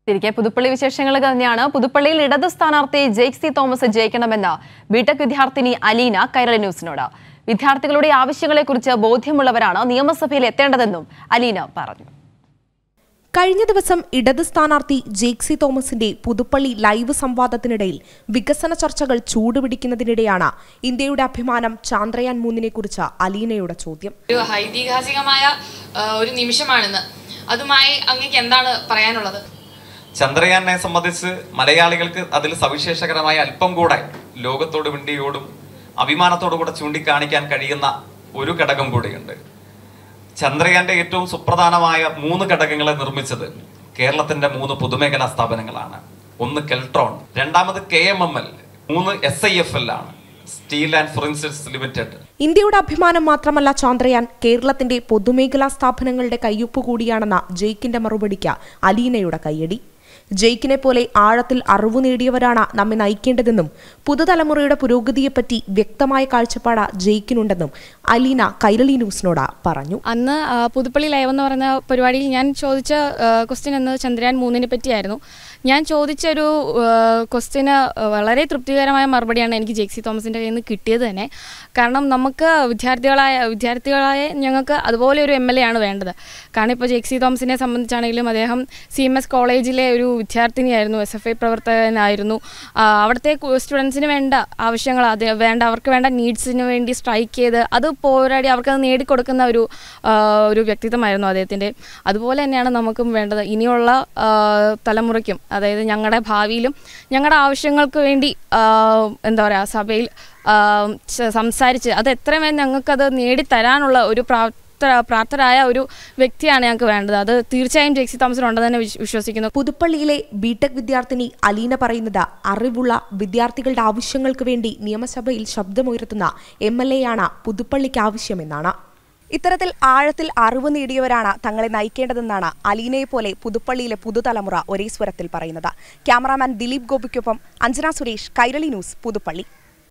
തിരികെ പുതുപ്പള്ളി വിശേഷങ്ങൾ തന്നെയാണ് പുതുപ്പള്ളിയിൽ ഇടത് സ്ഥാനാർത്ഥി ജെയ്ക്സി തോമസ് ജയിക്കണമെന്ന് ബിടെക് വിദ്യാർത്ഥിനി അലീന കൈരളി ന്യൂസിനോട് വിദ്യാർത്ഥികളുടെ ആവശ്യങ്ങളെക്കുറിച്ച് ബോധ്യമുള്ളവരാണ് നിയമസഭയിൽ എത്തേണ്ടതെന്നും അലീന പറഞ്ഞു കഴിഞ്ഞ ദിവസം ഇടത് സ്ഥാനാർത്ഥി ജേക്സി തോമസിന്റെ പുതുപ്പള്ളി ലൈവ് സംവാദത്തിനിടയിൽ വികസന ചർച്ചകൾ ചൂടുപിടിക്കുന്നതിനിടെയാണ് ഇന്ത്യയുടെ അഭിമാനം ചാന്ദ്രയാൻ മൂന്നിനെ കുറിച്ച് അലീനയുടെ ചോദ്യം ഒരു ഐതിഹാസികമായ ആ, ഒരു നിമിഷമാണിന്ന് അതുമായി അങ്ങേക്ക് എന്താണ് പറയാനുള്ളത് ചന്ദ്രയാനെ സംബന്ധിച്ച് മലയാളികൾക്ക് അതിൽ സവിശേഷകരമായ അല്പം കൂടെ ലോകത്തോടും ഇന്ത്യയോടും അഭിമാനത്തോടു കൂടെ ചൂണ്ടിക്കാണിക്കാൻ കഴിയുന്ന ഒരു ഘടകം കൂടിയുണ്ട് ചന്ദ്രയാന്റെ ഏറ്റവും സുപ്രധാനമായ മൂന്ന് ഘടകങ്ങളെ നിർമ്മിച്ചത് കേരളത്തിന്റെ മൂന്ന് പൊതുമേഖലാ സ്ഥാപനങ്ങളാണ് ഒന്ന് കെൽട്രോൺ രണ്ടാമത് കെ എം എം എൽ മൂന്ന് എസ് ഐ എഫ് എൽ ആണ് സ്റ്റീൽ ആൻഡ് ഫോറൻസിക്സ് ലിമിറ്റഡ് ഇന്ത്യയുടെ അഭിമാനം മാത്രമല്ല ചാന്ദ്രയാൻ കേരളത്തിന്റെ പൊതുമേഖലാ സ്ഥാപനങ്ങളുടെ കയ്യൊപ്പ് കൂടിയാണെന്ന ജെയ്ക്കിന്റെ മറുപടിക്ക് അലീനയുടെ കയ്യടി ജെയ്ക്കിനെ പോലെ ആഴത്തിൽ അറിവ് നേടിയവരാണ് നമ്മെ നയിക്കേണ്ടതെന്നും പുതുതലമുറയുടെ പുരോഗതിയെപ്പറ്റി വ്യക്തമായ കാഴ്ചപ്പാട് ജെയ്ക്കിനുണ്ടെന്നും അലീന കൈരളി ന്യൂസിനോട് പറഞ്ഞു അന്ന് ആ, പുതുപ്പള്ളി ലൈവ് എന്ന് പറയുന്ന പരിപാടിയിൽ ഞാൻ ചോദിച്ച ക്വസ്റ്റ്യൻ എന്നത് ചന്ദ്രയാൻ മൂന്നിനെ പറ്റിയായിരുന്നു ഞാൻ ചോദിച്ച ഒരു ക്വസ്റ്റ്യന് വളരെ തൃപ്തികരമായ മറുപടിയാണ് എനിക്ക് ജെക്സി തോമസിൻ്റെ കയ്യിൽ നിന്ന് കിട്ടിയത് തന്നെ കാരണം നമുക്ക് വിദ്യാർത്ഥികളായ വിദ്യാർത്ഥികളായ ഞങ്ങൾക്ക് അതുപോലെ ഒരു എം എൽ എ ആണ് വേണ്ടത് കാരണം ഇപ്പോൾ ജെക്സി തോമസിനെ സംബന്ധിച്ചാണെങ്കിലും അദ്ദേഹം സി എം എസ് കോളേജിലെ ഒരു വിദ്യാർത്ഥിനിയായിരുന്നു എസ് എഫ് ഐ പ്രവർത്തകനായിരുന്നു ആ, അവിടുത്തെ സ്റ്റുഡൻസിന് വേണ്ട ആവശ്യങ്ങൾ അത് വേണ്ട അവർക്ക് വേണ്ട നീഡ്സിന് വേണ്ടി സ്ട്രൈക്ക് ചെയ്ത് അത് പോരാടി അവർക്കത് നേടിക്കൊടുക്കുന്ന ഒരു ആ, ഒരു വ്യക്തിത്വമായിരുന്നു അദ്ദേഹത്തിൻ്റെ അതുപോലെ തന്നെയാണ് നമുക്കും വേണ്ടത് ഇനിയുള്ള ആ, തലമുറയ്ക്കും അതായത് ഞങ്ങളുടെ ഭാവിയിലും ഞങ്ങളുടെ ആവശ്യങ്ങൾക്ക് വേണ്ടി ആ, എന്താ പറയുക സഭയിൽ ആ, ച- സംസാരിച്ച് അത് എത്രമേൽ ഞങ്ങൾക്കത് നേടിത്തരാനുള്ള ഒരു പ്രാപ്ത പ്രാപ്തരായ ഒരു വ്യക്തിയാണ് ഞങ്ങൾക്ക് വേണ്ടത് അത് തീർച്ചയായും ജെക്സി തോമസിനുണ്ടെന്ന് തന്നെ വിശ്വ- വിശ്വസിക്കുന്നു പുതുപ്പള്ളിയിലെ ബിടെക് വിദ്യാർത്ഥിനി അലീന പറയുന്നത് അറിവുള്ള വിദ്യാർത്ഥികളുടെ ആവശ്യങ്ങൾക്ക് വേണ്ടി നിയമസഭയിൽ ശബ്ദമുയർത്തുന്ന എം എൽ എ ആണ് പുതുപ്പള്ളിക്ക് ആവശ്യമെന്നാണ് ഇത്തരത്തിൽ ആഴത്തിൽ അറിവ് നേടിയവരാണ് തങ്ങളെ നയിക്കേണ്ടതെന്നാണ് അലീനയെ പോലെ പുതുപ്പള്ളിയിലെ പുതുതലമുറ ഒരേ സ്വരത്തിൽ പറയുന്നത് ക്യാമറാമാൻ ദിലീപ് ഗോപിക്കൊപ്പം അഞ്ജന സുരേഷ് കൈരളി ന്യൂസ് പുതുപ്പള്ളി